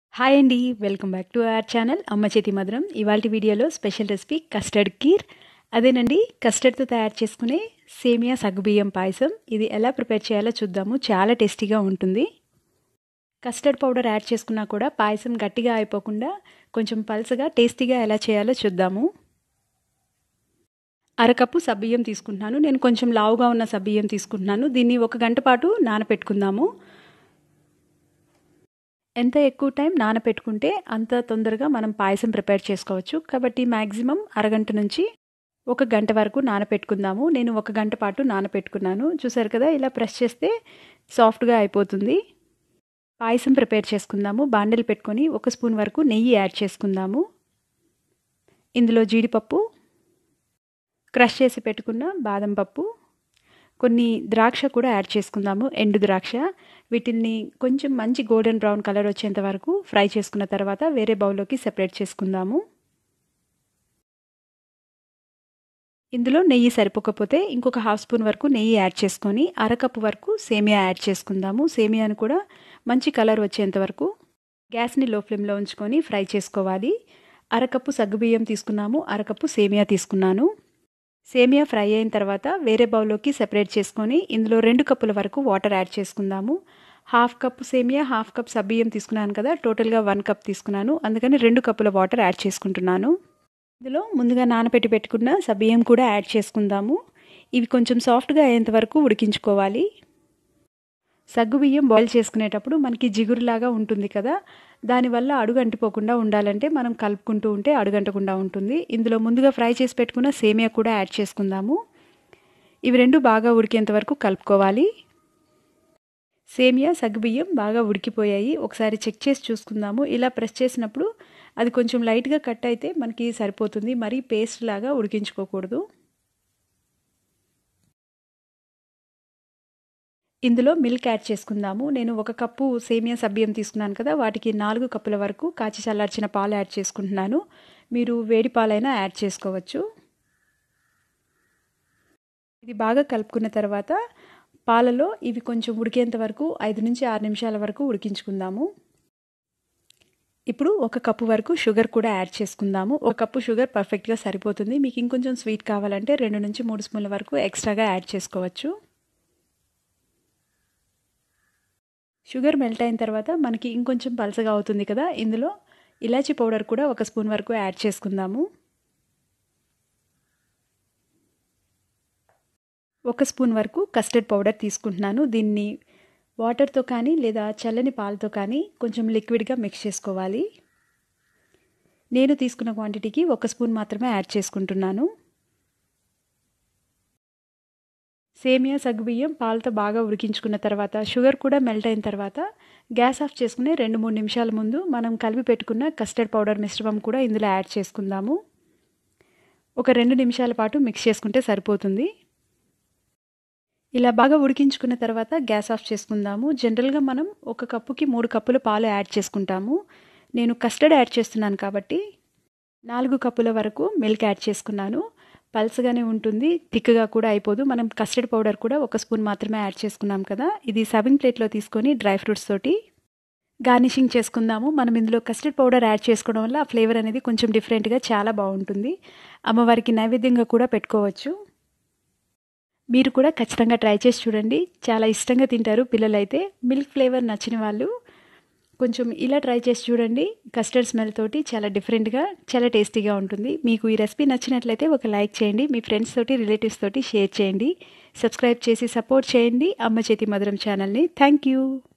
hi అండి welcome back to our channel అమ్మ చేతి మధురం ఇవాళ వీడియోలో స్పెషల్ రెసిపీ కస్టర్డ్ కీర్ అదేనండి కస్టర్డ్తో తయారు చేసుకునే సేమియా సగ్గుబియ్యం పాయసం ఇది ఎలా ప్రిపేర్ చేయాలో చూద్దాము చాలా టేస్టీగా ఉంటుంది కస్టర్డ్ పౌడర్ యాడ్ చేసుకున్నా కూడా పాయసం గట్టిగా అయిపోకుండా కొంచెం పల్సగా టేస్టీగా ఎలా చేయాలో చూద్దాము అరకప్పు సబ్బియ్యం తీసుకుంటున్నాను నేను కొంచెం లావుగా ఉన్న సబ్బియ్యం తీసుకుంటున్నాను దీన్ని ఒక గంట పాటు నానపెట్టుకుందాము ఎంత ఎక్కువ టైం నానపెట్టుకుంటే అంత తొందరగా మనం పాయసం ప్రిపేర్ చేసుకోవచ్చు కాబట్టి మ్యాక్సిమం అరగంట నుంచి ఒక గంట వరకు నానపెట్టుకుందాము నేను ఒక గంట పాటు నానపెట్టుకున్నాను చూసారు కదా ఇలా ప్రెస్ చేస్తే సాఫ్ట్గా అయిపోతుంది పాయసం ప్రిపేర్ చేసుకుందాము బాండలు పెట్టుకొని ఒక స్పూన్ వరకు నెయ్యి యాడ్ చేసుకుందాము ఇందులో జీడిపప్పు క్రష్ చేసి పెట్టుకున్న బాదం పప్పు కొన్ని ద్రాక్ష కూడా యాడ్ చేసుకుందాము ఎండు ద్రాక్ష వీటిల్ని కొంచెం మంచి గోల్డెన్ బ్రౌన్ కలర్ వచ్చేంత వరకు ఫ్రై చేసుకున్న తర్వాత వేరే బౌల్లోకి సెపరేట్ చేసుకుందాము ఇందులో నెయ్యి సరిపోకపోతే ఇంకొక హాఫ్ స్పూన్ వరకు నెయ్యి యాడ్ చేసుకొని అరకప్పు వరకు సేమియా యాడ్ చేసుకుందాము సేమియాను కూడా మంచి కలర్ వచ్చేంత వరకు గ్యాస్ని లో ఫ్లేమ్లో ఉంచుకొని ఫ్రై చేసుకోవాలి అరకప్పు సగ్గుబియ్యం తీసుకున్నాము అరకప్పు సేమియా తీసుకున్నాను సేమియా ఫ్రై అయిన తర్వాత వేరే బౌల్లోకి సెపరేట్ చేసుకొని ఇందులో రెండు కప్పుల వరకు వాటర్ యాడ్ చేసుకుందాము హాఫ్ కప్ సేమియా హాఫ్ కప్ సబ్బియ్యం తీసుకున్నాను కదా టోటల్గా వన్ కప్ తీసుకున్నాను అందుకని రెండు కప్పుల వాటర్ యాడ్ చేసుకుంటున్నాను ఇందులో ముందుగా నానబెట్టి పెట్టుకున్న సబ్బియ్యం కూడా యాడ్ చేసుకుందాము ఇవి కొంచెం సాఫ్ట్గా అయ్యేంత వరకు ఉడికించుకోవాలి సగ్గుబియ్యం బాయిల్ చేసుకునేటప్పుడు మనకి జిగురులాగా ఉంటుంది కదా దానివల్ల అడుగు అంటిపోకుండా ఉండాలంటే మనం కలుపుకుంటూ ఉంటే అడుగంటకుండా ఉంటుంది ఇందులో ముందుగా ఫ్రై చేసి పెట్టుకున్న సేమియా కూడా యాడ్ చేసుకుందాము ఇవి రెండు బాగా ఉడికేంత వరకు కలుపుకోవాలి సేమియా సగ్గుబియ్యం బాగా ఉడికిపోయాయి ఒకసారి చెక్ చేసి చూసుకుందాము ఇలా ప్రెస్ చేసినప్పుడు అది కొంచెం లైట్గా కట్ అయితే మనకి సరిపోతుంది మరీ పేస్ట్ లాగా ఉడికించుకోకూడదు ఇందులో మిల్క్ యాడ్ చేసుకుందాము నేను ఒక కప్పు సేమియా సబ్బియం తీసుకున్నాను కదా వాటికి నాలుగు కప్పుల వరకు కాచి చల్లార్చిన పాలు యాడ్ చేసుకుంటున్నాను మీరు వేడి పాలైనా యాడ్ చేసుకోవచ్చు ఇది బాగా కలుపుకున్న తర్వాత పాలలో ఇవి కొంచెం ఉడికేంత వరకు ఐదు నుంచి ఆరు నిమిషాల వరకు ఉడికించుకుందాము ఇప్పుడు ఒక కప్పు వరకు షుగర్ కూడా యాడ్ చేసుకుందాము ఒక కప్పు షుగర్ పర్ఫెక్ట్గా సరిపోతుంది మీకు ఇంకొంచెం స్వీట్ కావాలంటే రెండు నుంచి మూడు స్పూన్ల వరకు ఎక్స్ట్రాగా యాడ్ చేసుకోవచ్చు షుగర్ మెల్ట్ అయిన తర్వాత మనకి ఇంకొంచెం పలసగా అవుతుంది కదా ఇందులో ఇలాచీ పౌడర్ కూడా ఒక స్పూన్ వరకు యాడ్ చేసుకుందాము ఒక స్పూన్ వరకు కస్టర్డ్ పౌడర్ తీసుకుంటున్నాను దీన్ని వాటర్తో కానీ లేదా చల్లని పాలతో కానీ కొంచెం లిక్విడ్గా మిక్స్ చేసుకోవాలి నేను తీసుకున్న క్వాంటిటీకి ఒక స్పూన్ మాత్రమే యాడ్ చేసుకుంటున్నాను సేమియా సగ్గుబియ్యం పాలతో బాగా ఉడికించుకున్న తర్వాత షుగర్ కూడా మెల్ట్ అయిన తర్వాత గ్యాస్ ఆఫ్ చేసుకునే రెండు మూడు నిమిషాల ముందు మనం కలిపి పెట్టుకున్న కస్టర్డ్ పౌడర్ మిశ్రమం కూడా ఇందులో యాడ్ చేసుకుందాము ఒక రెండు నిమిషాల పాటు మిక్స్ చేసుకుంటే సరిపోతుంది ఇలా బాగా ఉడికించుకున్న తర్వాత గ్యాస్ ఆఫ్ చేసుకుందాము జనరల్గా మనం ఒక కప్పుకి మూడు కప్పుల పాలు యాడ్ చేసుకుంటాము నేను కస్టర్డ్ యాడ్ చేస్తున్నాను కాబట్టి నాలుగు కప్పుల వరకు మిల్క్ యాడ్ చేసుకున్నాను పల్సగానే ఉంటుంది థిక్గా కూడా అయిపోదు మనం కస్టర్డ్ పౌడర్ కూడా ఒక స్పూన్ మాత్రమే యాడ్ చేసుకున్నాం కదా ఇది సర్వింగ్ ప్లేట్లో తీసుకొని డ్రై ఫ్రూట్స్ తోటి గార్నిషింగ్ చేసుకుందాము మనం ఇందులో కస్టర్డ్ పౌడర్ యాడ్ చేసుకోవడం వల్ల ఆ ఫ్లేవర్ అనేది కొంచెం డిఫరెంట్గా చాలా బాగుంటుంది అమ్మవారికి నైవేద్యంగా కూడా పెట్టుకోవచ్చు మీరు కూడా ఖచ్చితంగా ట్రై చేసి చూడండి చాలా ఇష్టంగా తింటారు పిల్లలైతే మిల్క్ ఫ్లేవర్ నచ్చిన వాళ్ళు కొంచెం ఇలా ట్రై చేసి చూడండి కస్టర్డ్ స్మెల్ తోటి చాలా డిఫరెంట్గా చాలా టేస్టీగా ఉంటుంది మీకు ఈ రెసిపీ నచ్చినట్లయితే ఒక లైక్ చేయండి మీ ఫ్రెండ్స్ తోటి రిలేటివ్స్ తోటి షేర్ చేయండి సబ్స్క్రైబ్ చేసి సపోర్ట్ చేయండి అమ్మ చేతి మధురం ఛానల్ని థ్యాంక్ యూ